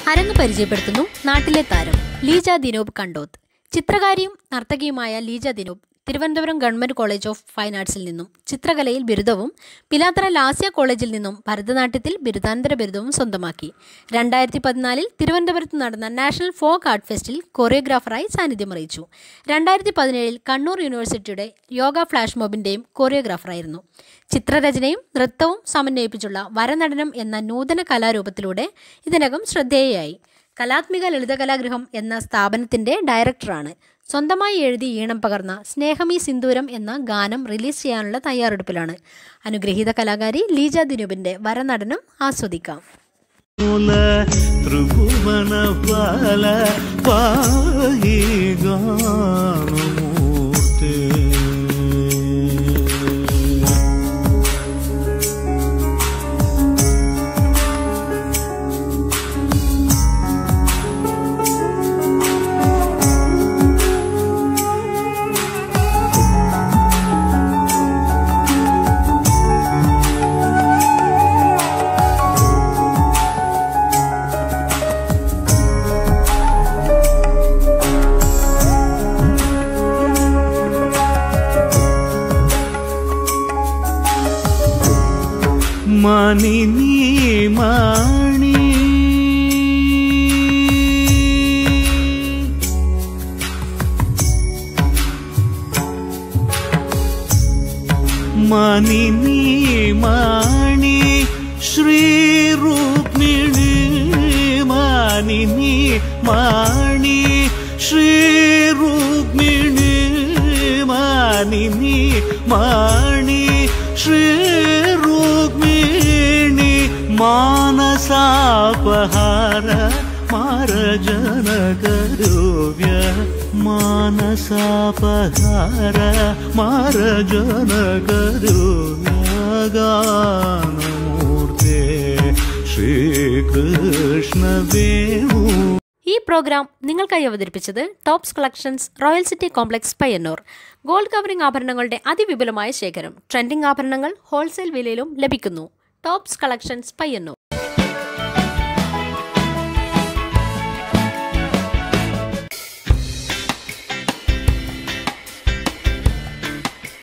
അരങ്ങ് പരിചയപ്പെടുത്തുന്നു നാട്ടിലെ താരം ലീജ ദിനോബ് കണ്ടോത്ത് ചിത്രകാരിയും നർത്തകിയുമായ Leeja Dinob Thiruvananthapuram government college of fine ആർട്സിൽ നിന്നും ചിത്രകലയിൽ ബിരുദവും പിലാത്തറ ലാസ്യ കോളേജിൽ നിന്നും ഭരതനാട്യത്തിൽ ബിരുദാനന്തര ബിരുദവും സ്വന്തമാക്കി രണ്ടായിരത്തി പതിനാലിൽ തിരുവനന്തപുരത്ത് നടന്ന നാഷണൽ ഫോക്ക് ആർട്ട് ഫെസ്റ്റിൽ കൊറിയോഗ്രാഫറായി സാന്നിധ്യം അറിയിച്ചു രണ്ടായിരത്തി പതിനേഴിൽ കണ്ണൂർ യൂണിവേഴ്സിറ്റിയുടെ യോഗ ഫ്ലാഷ് മോബിൻ്റെയും കൊറിയോഗ്രാഫറായിരുന്നു ചിത്രരചനയും നൃത്തവും സമന്വയിപ്പിച്ചുള്ള വരനടനം എന്ന നൂതന കലാരൂപത്തിലൂടെ ഇതിനകം ശ്രദ്ധേയയായി കലാത്മിക ലളിതകലാഗൃഹം എന്ന സ്ഥാപനത്തിന്റെ ഡയറക്ടറാണ് സ്വന്തമായി എഴുതി ഈണം പകർന്ന സ്നേഹമീ സിന്ദൂരം എന്ന ഗാനം റിലീസ് ചെയ്യാനുള്ള തയ്യാറെടുപ്പിലാണ് അനുഗ്രഹീത കലാകാരി ലീജ ദിനൂപിന്റെ വരനടനം ആസ്വദിക്കാം മൂല ത്രിഭുവന പാല പാഹി ഗാനമൂർത്തി മണിനി മാണി മണിനി മാണി ശ്രീ രുക്മിണി മാനിനി മാണി ശ്രീ രുക്മിണി മാനിനി മാണി ശ്രീ രുക്മിണി മാനസാപഹാര മാരജനകരോവ്യ മാനസാപഹാര മാരജനകരോവ്യഗാനമൂർത്തേ ശ്രീകൃഷ്ണദേവൂ ഈ പ്രോഗ്രാം നിങ്ങൾക്കായി അവതരിപ്പിച്ചത് Tops collections royal city complex Payyanur gold covering ആഭരണങ്ങളുടെ അതിവിപുലമായ ശേഖരം ട്രെൻഡിംഗ് ആഭരണങ്ങൾ ഹോൾസെയിൽ വിലയിലും ലഭിക്കുന്നു ടോപ്സ് കളക്ഷൻസ് പയ്യന്നൂർ